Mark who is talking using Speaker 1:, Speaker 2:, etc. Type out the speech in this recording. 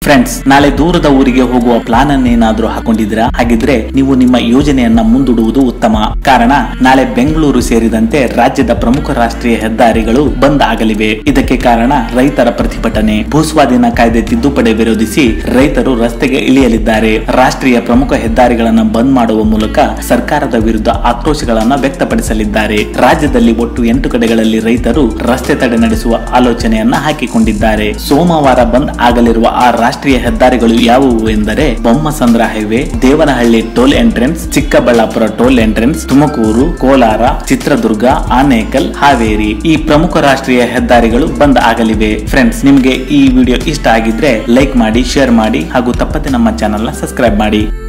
Speaker 1: friends ನಾಳೆ ದೂರದ ಊರಿಗೆ ಹೋಗುವ ಪ್ಲಾನ್ ಅನ್ನೇನಾದ್ರೂ ಹಾಕೊಂಡಿದ್ದೀರಾ ಹಾಗಿದ್ರೆ ನೀವು ನಿಮ್ಮ ಯೋಜನೆಯನ್ನ ಮುಂದೂಡುವುದು ಉತ್ತಮ ಕಾರಣ ನಾಳೆ ಬೆಂಗಳೂರು ಸೇರಿದಂತೆ ರಾಜ್ಯದ ಪ್ರಮುಖ ರಾಷ್ಟ್ರೀಯ ಹೆದ್ದಾರಿಗಳು ಬಂದ್ ಆಗಲಿವೆ ಇದಕ್ಕೆ ಕಾರಣ ರೈತರ ಪ್ರತಿಭಟನೆ ಭೂಸ್ವಾಧೀನ ಕಾಯ್ದೆ ತಿದ್ದುಪಡಿ ವಿರೋಧಿಸಿ ರೈತರು ರಸ್ತೆಗೆ ಇಳಿಯಲಿದ್ದಾರೆ ರಾಷ್ಟ್ರೀಯ ಪ್ರಮುಖ ಹೆದ್ದಾರಿಗಳನ್ನ ಬಂದ್ ಮಾಡುವ ಮೂಲಕ ಸರ್ಕಾರದ ವಿರುದ್ಧ ಆಕ್ರೋಶಗಳನ್ನ ವ್ಯಕ್ತಪಡಿಸಲಿದ್ದಾರೆ ರಾಜ್ಯದಲ್ಲಿ ಒಟ್ಟು ಎಂಟು ಕಡೆಗಳಲ್ಲಿ ರೈತರು ರಸ್ತೆ ತಡೆ ನಡೆಸುವ ಆಲೋಚನೆಯನ್ನ ಹಾಕಿಕೊಂಡಿದ್ದಾರೆ ಸೋಮವಾರ ಬಂದ್ ಆಗಲಿರುವ ಆ ರಾಷ್ಟ್ರೀಯ ಹೆದ್ದಾರಿಗಳು ಯಾವುವು ಎಂದರೆ Bommasandra highway Devanahalli toll entrance Chikkaballapura toll entrance Tumakuru Kolar Chitradurga Anekal Haveri ಈ ಪ್ರಮುಖ ರಾಷ್ಟ್ರೀಯ ಹೆದ್ದಾರಿಗಳು ಬಂದ್ ಆಗಲಿವೆ ಫ್ರೆಂಡ್ಸ್ ನಿಮ್ಗೆ ಈ ವಿಡಿಯೋ ಇಷ್ಟ ಆಗಿದ್ರೆ ಲೈಕ್ ಮಾಡಿ ಶೇರ್ ಮಾಡಿ ಹಾಗೂ ತಪ್ಪದೆ ನಮ್ಮ ಚಾನೆಲ್ ನ ಸಬ್ಸ್ಕ್ರೈಬ್ ಮಾಡಿ